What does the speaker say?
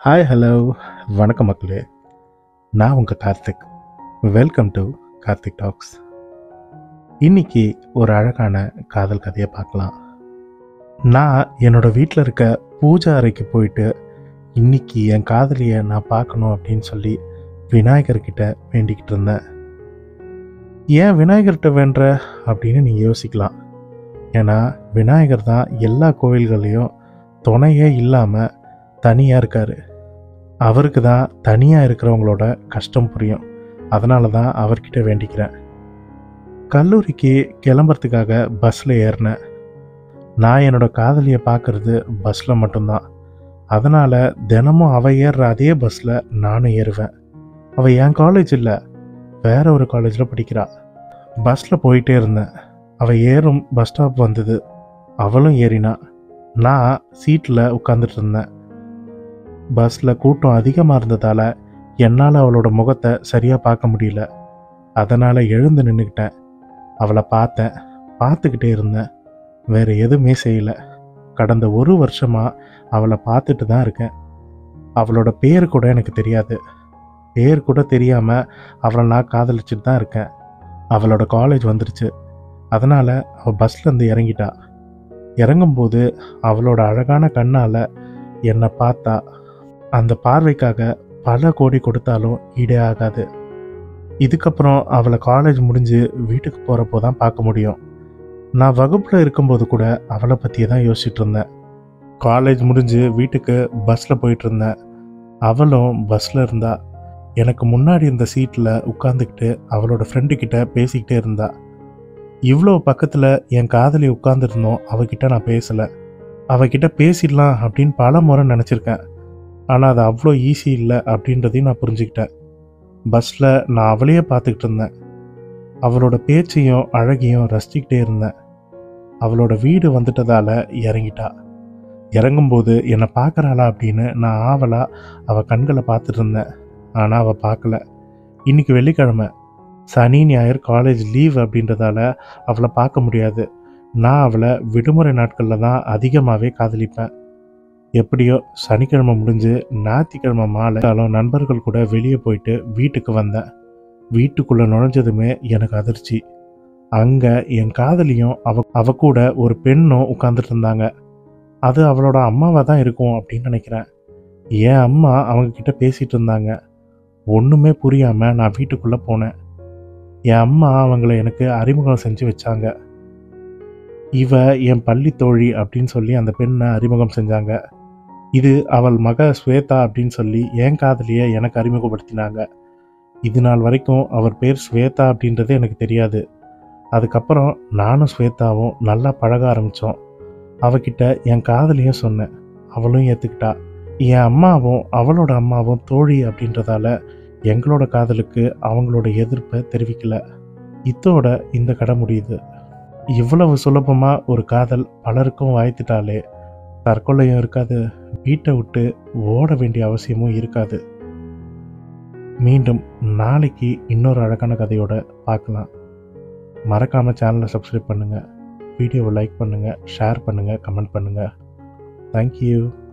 hi hello வணக்கம் மக்களே நான் உங்கள் Karthik welcome to Karthik talks இன்னைக்கு ஒரு அழகான காதல் கதையை பார்க்கலாம் நான் என்னோட வீட்டில் இருக்க பூஜா அறைக்கு போயிட்டு இன்னைக்கு என் காதலியை நான் பார்க்கணும் அப்படின்னு சொல்லி விநாயகர்கிட்ட வேண்டிக்கிட்டு இருந்தேன் ஏன் விநாயகர்கிட்ட வேண்டுற அப்படின்னு நீங்கள் யோசிக்கலாம் ஏன்னா விநாயகர் தான் எல்லா கோயில்கள்லையும் துணையே இல்லாமல் தனியாக இருக்கார் அவருக்கு தான் தனியாக இருக்கிறவங்களோட கஷ்டம் புரியும் அதனால தான் அவர்கிட்ட வேண்டிக்கிறேன் கல்லூரிக்கு கிளம்புறதுக்காக பஸ்ஸில் ஏறினேன் நான் என்னோட காதலியை பார்க்கறது பஸ்ஸில் மட்டும்தான் அதனால் தினமும் அவள் ஏறுற அதே பஸ்ஸில் நானும் ஏறுவேன் அவள் என் காலேஜ் இல்லை வேற ஒரு காலேஜில் படிக்கிறா பஸ்ஸில் போயிட்டே இருந்தேன் அவள் ஏறும் பஸ் ஸ்டாப் வந்தது அவளும் ஏறினா நான் சீட்டில் உட்காந்துட்டு இருந்தேன் பஸ்ஸில் கூட்டம் அதிகமாக இருந்ததால் என்னால் அவளோட முகத்தை சரியாக பார்க்க முடியல அதனால் எழுந்து நின்றுக்கிட்டேன் அவளை பார்த்தேன் பார்த்துக்கிட்டே இருந்தேன் வேறு எதுவுமே செய்யலை கடந்த ஒரு வருஷமாக அவளை பார்த்துட்டு தான் இருக்கேன் அவளோட பேர் கூட எனக்கு தெரியாது பேர் கூட தெரியாமல் அவளை நான் காதலிச்சுட்டு தான் இருக்கேன் அவளோட காலேஜ் வந்துருச்சு அதனால் அவள் பஸ்லேருந்து இறங்கிட்டா இறங்கும்போது அவளோட அழகான கண்ணால் என்னை பார்த்தா அந்த பார்வைக்காக பல கோடி கொடுத்தாலும் ஈடே ஆகாது இதுக்கப்புறம் அவளை காலேஜ் முடிஞ்சு வீட்டுக்கு போகிறப்போ தான் பார்க்க முடியும் நான் வகுப்பில் இருக்கும்போது கூட அவளை பற்றியே தான் யோசிச்சுட்டு இருந்தேன் காலேஜ் முடிஞ்சு வீட்டுக்கு பஸ்ஸில் போயிட்டு இருந்தேன் அவளும் பஸ்ஸில் இருந்தா எனக்கு முன்னாடி இருந்த சீட்டில் உட்காந்துக்கிட்டு அவளோட ஃப்ரெண்டு கிட்ட பேசிக்கிட்டே இருந்தா இவ்வளோ பக்கத்தில் என் காதலி உட்காந்துருந்தோம் அவகிட்ட நான் பேசலை அவகிட்ட பேசிடலாம் அப்படின்னு பல முறை நினச்சிருக்கேன் ஆனால் அது அவ்வளோ ஈஸி இல்லை அப்படின்றதையும் நான் புரிஞ்சுக்கிட்டேன் பஸ்ஸில் நான் அவளையே பார்த்துக்கிட்டு இருந்தேன் அவளோட பேச்சையும் அழகையும் ரசிச்சுக்கிட்டே இருந்தேன் அவளோட வீடு வந்துட்டதால இறங்கிட்டா இறங்கும்போது என்னை பார்க்குறாளா அப்படின்னு நான் ஆவலா அவள் கண்களை பார்த்துட்டு இருந்தேன் ஆனால் அவள் பார்க்கல இன்னைக்கு வெள்ளிக்கிழமை சனி ஞாயிறு காலேஜ் லீவ் அப்படின்றதால அவளை பார்க்க முடியாது நான் அவளை விடுமுறை நாட்களில் தான் அதிகமாகவே காதலிப்பேன் எப்படியோ சனிக்கிழமை முடிஞ்சு ஞாயிற்றுக்கிழமை மாலை காலம் நண்பர்கள் கூட வெளியே போயிட்டு வீட்டுக்கு வந்தேன் வீட்டுக்குள்ளே நுழைஞ்சதுமே எனக்கு அதிர்ச்சி அங்கே என் காதலியும் அவ அவ கூட ஒரு பெண்ணும் உட்காந்துட்டு இருந்தாங்க அது அவளோட அம்மாவாக தான் இருக்கும் அப்படின்னு நினைக்கிறேன் என் அம்மா அவங்க கிட்ட பேசிட்டு இருந்தாங்க ஒன்றுமே புரியாமல் நான் வீட்டுக்குள்ளே போனேன் என் அம்மா அவங்கள எனக்கு அறிமுகம் செஞ்சு வச்சாங்க இவ என் பள்ளி தோழி அப்படின்னு சொல்லி அந்த பெண்ணை அறிமுகம் செஞ்சாங்க இது அவள் மக ஸ்வேதா அப்படின்னு சொல்லி என் காதலியை எனக்கு அறிமுகப்படுத்தினாங்க இது நாள் வரைக்கும் அவர் பேர் ஸ்வேதா அப்படின்றது எனக்கு தெரியாது அதுக்கப்புறம் நானும் ஸ்வேதாவும் நல்லா பழக ஆரம்பித்தோம் அவகிட்ட என் காதலியும் சொன்னேன் அவளும் ஏற்றுக்கிட்டா என் அம்மாவும் அவளோட அம்மாவும் தோழி அப்படின்றதால எங்களோட காதலுக்கு அவங்களோட எதிர்ப்பை தெரிவிக்கல இத்தோட இந்த கதை முடியுது இவ்வளவு சுலபமாக ஒரு காதல் பலருக்கும் வாய்த்துட்டாலே தற்கொலையும் இருக்காது வீட்டை விட்டு ஓட வேண்டிய அவசியமும் இருக்காது மீண்டும் நாளைக்கு இன்னொரு அழகான கதையோட பார்க்கலாம் மறக்காமல் சேனலை சப்ஸ்கிரைப் பண்ணுங்கள் வீடியோவை லைக் பண்ணுங்கள் ஷேர் பண்ணுங்கள் கமெண்ட் பண்ணுங்கள் தேங்க்யூ